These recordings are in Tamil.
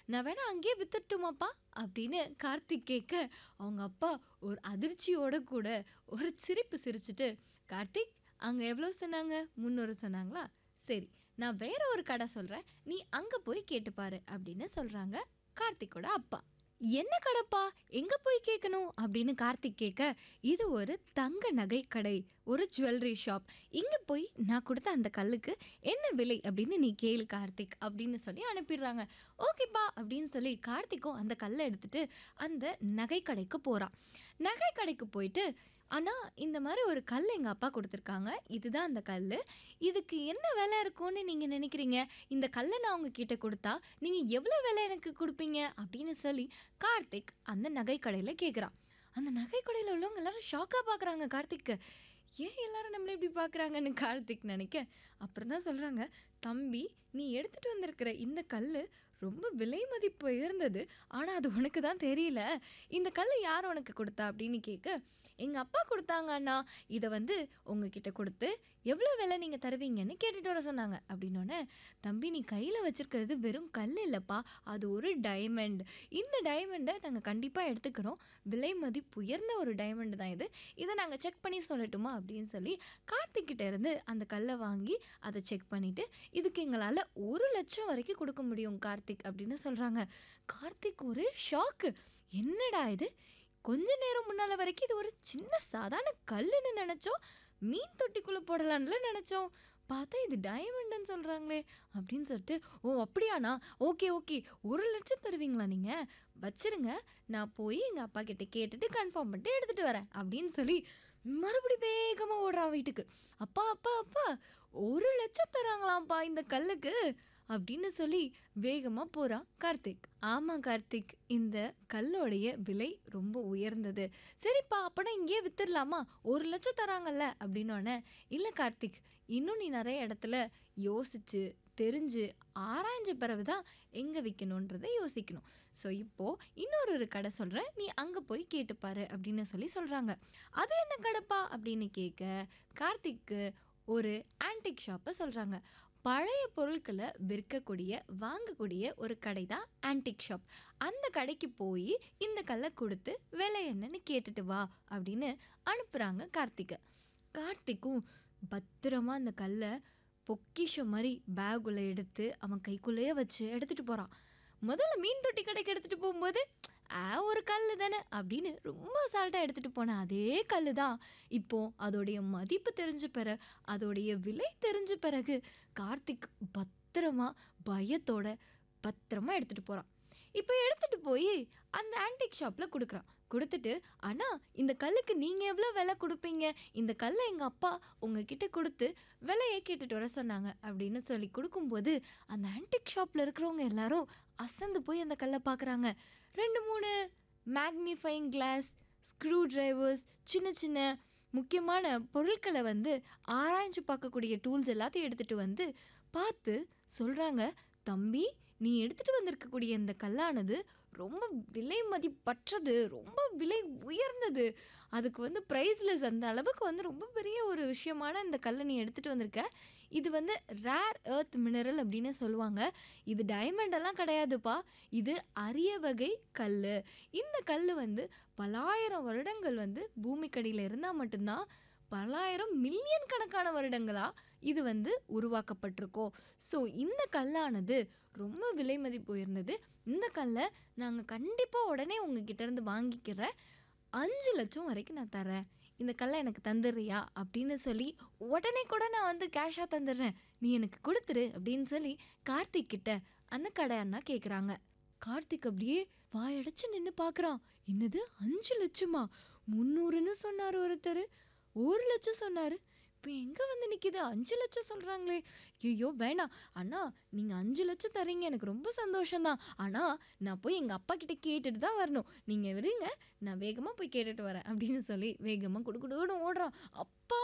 நான் வேணா அங்கேயே வித்துட்டுமாப்பா அப்படின்னு கார்த்திக் கேட்க அவங்க அப்பா ஒரு அதிர்ச்சியோட கூட ஒரு சிரிப்பு சிரிச்சுட்டு கார்த்திக் அங்கே எவ்வளோ சொன்னாங்க முந்நூறு சொன்னாங்களா சரி நான் வேற ஒரு கடை சொல்கிறேன் நீ அங்கே போய் கேட்டுப்பாரு அப்படின்னு சொல்கிறாங்க கார்த்திக்கோட அப்பா என்ன கடைப்பா எங்க போய் கேட்கணும் அப்படின்னு கார்த்திக் கேட்க இது ஒரு தங்க நகை கடை ஒரு ஜுவல்லரி ஷாப் இங்க போய் நான் கொடுத்த அந்த கல்லுக்கு என்ன விலை அப்படின்னு நீ கேளு கார்த்திக் அப்படின்னு சொல்லி அனுப்பிடுறாங்க ஓகேப்பா அப்படின்னு சொல்லி கார்த்திக்கும் அந்த கல்லை எடுத்துட்டு அந்த நகை கடைக்கு போறான் நகை கடைக்கு போயிட்டு ஆனால் இந்த மாதிரி ஒரு கல் எங்கள் அப்பா கொடுத்துருக்காங்க இதுதான் அந்த கல் இதுக்கு என்ன விலை இருக்கும்னு நீங்கள் நினைக்கிறீங்க இந்த கல்லை நான் உங்ககிட்ட கொடுத்தா நீங்கள் எவ்வளோ விலை எனக்கு கொடுப்பீங்க அப்படின்னு சொல்லி கார்த்திக் அந்த நகை கடையில் கேட்குறான் அந்த நகை கடையில் உள்ளவங்க எல்லாரும் ஷாக்காக பார்க்குறாங்க கார்த்திக்கு ஏன் எல்லாரும் நம்மளை இப்படி பார்க்குறாங்கன்னு கார்த்திக் நினைக்க அப்புறம் தான் சொல்கிறாங்க தம்பி நீ எடுத்துகிட்டு வந்திருக்கிற இந்த கல் ரொம்ப விலை மதிப்பு உயர்ந்தது ஆனால் அது உனக்கு தான் தெரியல இந்த கல் யார் உனக்கு கொடுத்தா அப்படின்னு கேட்க எங்கள் அப்பா கொடுத்தாங்க அண்ணா இதை வந்து உங்ககிட்ட கொடுத்து எவ்வளோ விலை நீங்கள் தருவீங்கன்னு கேட்டுட்டு வர சொன்னாங்க அப்படின்னோடனே தம்பி நீ கையில் வச்சிருக்கிறது வெறும் கல் இல்லைப்பா அது ஒரு டைமண்ட் இந்த டைமண்டை நாங்கள் கண்டிப்பாக எடுத்துக்கிறோம் விலை மதிப்பு உயர்ந்த ஒரு டைமண்ட் தான் இது இதை நாங்கள் செக் பண்ணி சொல்லட்டுமா அப்படின்னு சொல்லி கார்த்திக் கிட்ட இருந்து அந்த கல்லை வாங்கி அதை செக் பண்ணிவிட்டு இதுக்கு எங்களால் ஒரு லட்சம் வரைக்கும் கொடுக்க முடியும் கார்த்திக் அப்படின்னு சொல்கிறாங்க கார்த்திக் ஒரு ஷாக்கு என்னடா இது கொஞ்ச நேரம் முன்னால் வரைக்கும் இது ஒரு சின்ன சாதாரண கல்லுன்னு நினச்சோம் மீன் தொட்டிக்குள்ளே போடலான்ல நினச்சோம் பார்த்தா இது டைமண்டுன்னு சொல்கிறாங்களே அப்படின்னு சொல்லிட்டு ஓ அப்படியாண்ணா ஓகே ஓகே ஒரு லட்சம் தருவீங்களா நீங்கள் வச்சிருங்க நான் போய் எங்கள் அப்பா கிட்ட கேட்டுட்டு கன்ஃபார்ம் பண்ணிட்டு எடுத்துகிட்டு வரேன் அப்படின்னு சொல்லி மறுபடி வேகமாக ஓடுறான் வீட்டுக்கு அப்பா அப்பா அப்பா ஒரு லட்சம் தராங்களாம்ப்பா இந்த கல்லுக்கு அப்படின்னு சொல்லி வேகமாக போகிறான் கார்த்திக் ஆமாம் கார்த்திக் இந்த கல்லோடைய விலை ரொம்ப உயர்ந்தது சரிப்பா அப்போனா இங்கேயே வித்துடலாமா ஒரு லட்சம் தராங்கல்ல அப்படின்னோடனே இல்லை கார்த்திக் இன்னும் நீ நிறைய இடத்துல யோசிச்சு தெரிஞ்சு ஆராய்ஞ்ச பிறகு தான் எங்கே விற்கணுன்றதை யோசிக்கணும் ஸோ இப்போது இன்னொரு ஒரு கடை சொல்கிறேன் நீ அங்கே போய் கேட்டுப்பாரு அப்படின்னு சொல்லி சொல்கிறாங்க அது என்ன கடைப்பா அப்படின்னு கேட்க கார்த்திக்கு ஒரு ஆன்டிக் ஷாப்பை சொல்கிறாங்க பழைய பொருட்களை விற்கக்கூடிய வாங்கக்கூடிய ஒரு கடை தான் ஆன்டிக் ஷாப் அந்த கடைக்கு போய் இந்த கல்லை கொடுத்து விலை என்னன்னு கேட்டுட்டு வா அப்படின்னு அனுப்புகிறாங்க கார்த்திகை கார்த்திக்கும் பத்திரமா அந்த கல்லை பொக்கிஷம் மாதிரி பேக்குள்ளே எடுத்து அவன் கைக்குள்ளேயே வச்சு எடுத்துகிட்டு போகிறான் முதல்ல மீன் தொட்டி கடைக்கு எடுத்துகிட்டு போகும்போது ஆ ஒரு கல் தானே அப்படின்னு ரொம்ப அசால்ட்டாக எடுத்துகிட்டு போன அதே கல் தான் இப்போ அதோடைய மதிப்பு தெரிஞ்ச பிறகு அதோடைய விலை தெரிஞ்ச பிறகு கார்த்திக் பத்திரமா பயத்தோட பத்திரமா எடுத்துகிட்டு போகிறான் இப்போ எடுத்துகிட்டு போய் அந்த ஆன்டிக் ஷாப்பில் கொடுக்குறான் கொடுத்துட்டு ஆனால் இந்த கல்லுக்கு நீங்கள் எவ்வளோ விலை கொடுப்பீங்க இந்த கல்லை எங்கள் அப்பா உங்ககிட்ட கொடுத்து விலையை கேட்டுட்டு வர சொன்னாங்க அப்படின்னு சொல்லி கொடுக்கும்போது அந்த ஆன்டிக் ஷாப்பில் இருக்கிறவங்க எல்லாரும் அசந்து போய் அந்த கல்லை பார்க்குறாங்க ரெண்டு மூணு மேக்னிஃபைங் கிளாஸ் ஸ்க்ரூ டிரைவர்ஸ் சின்ன சின்ன முக்கியமான பொருட்களை வந்து ஆராய்ஞ்சு பார்க்கக்கூடிய டூல்ஸ் எல்லாத்தையும் எடுத்துகிட்டு வந்து பார்த்து சொல்கிறாங்க தம்பி நீ எடுத்துகிட்டு வந்திருக்கக்கூடிய இந்த கல்லானது ரொம்ப விலை மதிப்பற்றது ரொம்ப விலை உயர்ந்தது அதுக்கு வந்து ப்ரைஸ்லெஸ் அந்த அளவுக்கு வந்து ரொம்ப பெரிய ஒரு விஷயமான இந்த கல்லை நீ எடுத்துகிட்டு வந்திருக்க இது வந்து ரேர் எர்த் மினரல் அப்படின்னு சொல்லுவாங்க இது டைமண்டெல்லாம் கிடையாதுப்பா இது அரிய வகை கல் இந்த கல் வந்து பலாயிரம் வருடங்கள் வந்து பூமிக்கடியில் இருந்தால் மட்டும்தான் பலாயிரம் மில்லியன் கணக்கான வருடங்களா இது வந்து உருவாக்கப்பட்டிருக்கோம் ஸோ இந்த கல்லானது ரொம்ப விலை மதிப்பு உயர்ந்தது இந்த கல்லை நாங்கள் கண்டிப்பாக உடனே உங்ககிட்ட இருந்து வாங்கிக்கிற அஞ்சு லட்சம் வரைக்கும் நான் தரேன் இந்த கல்லை எனக்கு தந்துடுறியா அப்படின்னு சொல்லி உடனே கூட நான் வந்து கேஷாக தந்துடுறேன் நீ எனக்கு கொடுத்துரு அப்படின்னு சொல்லி கார்த்திக் கிட்ட அந்த கடை அண்ணா கேட்குறாங்க கார்த்திக் அப்படியே வாயடைச்சு நின்று பார்க்குறான் என்னது அஞ்சு லட்சமா முந்நூறுன்னு சொன்னார் ஒருத்தர் ஒரு லட்சம் சொன்னார் இப்போ எங்கே வந்து நிற்கிது அஞ்சு லட்சம் சொல்கிறாங்களே ஐயோ வேணாம் அண்ணா நீங்கள் அஞ்சு லட்சம் தரீங்க எனக்கு ரொம்ப சந்தோஷம்தான் ஆனால் நான் போய் எங்கள் அப்பா கிட்ட கேட்டுட்டு தான் வரணும் நீங்கள் விடுங்க நான் வேகமாக போய் கேட்டுட்டு வரேன் அப்படின்னு சொல்லி வேகமாக குடுகுடுன்னு ஓடுறான் அப்பா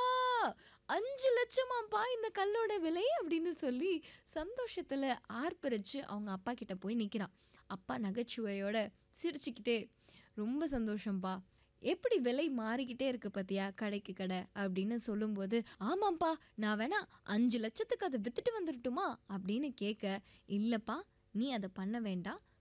அஞ்சு லட்சமாப்பா இந்த கல்லோட விலை அப்படின்னு சொல்லி சந்தோஷத்தில் ஆர்ப்பரிச்சு அவங்க அப்பா கிட்ட போய் நிற்கிறான் அப்பா நகைச்சுவையோட சிரிச்சுக்கிட்டே ரொம்ப சந்தோஷம்ப்பா எப்படி விலை மாறிக்கிட்டே இருக்கு பார்த்தியா கடைக்கு கடை அப்படின்னு சொல்லும்போது ஆமாம்ப்பா நான் வேணா அஞ்சு லட்சத்துக்கு அதை வித்துட்டு வந்துடட்டுமா அப்படின்னு கேட்க இல்லைப்பா நீ அதை பண்ண வேண்டாம்